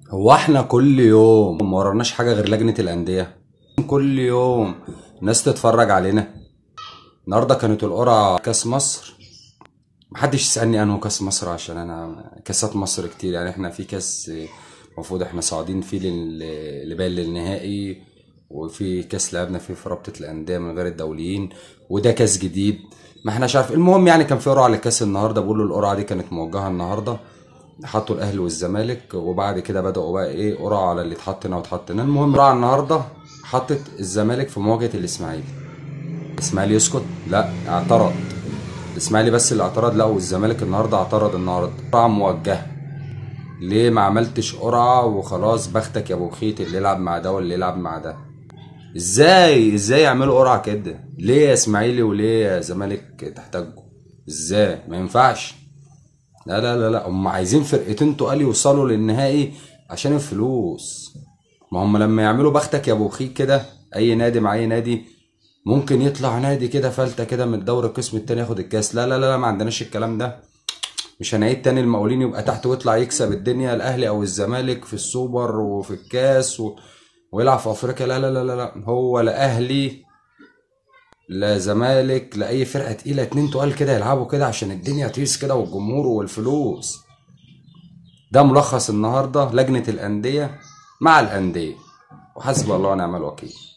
هو احنا كل يوم ما وراناش حاجة غير لجنة الأندية كل يوم ناس تتفرج علينا النهاردة كانت القرعة كأس مصر محدش يسألني أنه كأس مصر عشان أنا كأسات مصر كتير يعني احنا في كأس المفروض احنا صاعدين فيه لل- لبال للنهائي وفي كأس لعبنا فيه في رابطة الأندية من غير الدوليين وده كأس جديد ما احناش عارف المهم يعني كان في قرعة لكأس النهاردة بيقولوا القرعة دي كانت موجهة النهاردة حطوا الاهلي والزمالك وبعد كده بداوا بقى ايه قرعه على اللي اتحط هنا واتحط هنا المهم القرعه النهارده حطت الزمالك في مواجهه الاسماعيلي الاسماعيلي يسكت لا اعترض الاسماعيلي بس اللي اعترض لا والزمالك النهارده اعترض النهارده قرعه موجهه ليه ما عملتش قرعه وخلاص بختك يا ابو خيت اللي يلعب مع ده واللي يلعب مع ده ازاي ازاي يعملوا قرعه كده ليه يا اسماعيلي وليه يا زمالك تحتاجوا ازاي ما ينفعش لا لا لا لا هم عايزين فرقتين تقال يوصلوا للنهائي عشان الفلوس ما هم لما يعملوا بختك يا ابو خيك كده اي نادي مع اي نادي ممكن يطلع نادي كده فلتة كده من الدوري القسم التاني ياخد الكاس لا لا لا لا، ما عندناش الكلام ده مش هنعيد تاني المقاولين يبقى تحت ويطلع يكسب الدنيا الاهلي او الزمالك في السوبر وفي الكاس و... ويلعب في افريقيا لا لا لا لا لا هو لا اهلي لا زمالك لا اي فرقه تقيله اتنين تقال كده يلعبوا كده عشان الدنيا تيس كده والجمهور والفلوس ده ملخص النهارده لجنه الانديه مع الانديه وحسبي الله ونعم الوكيل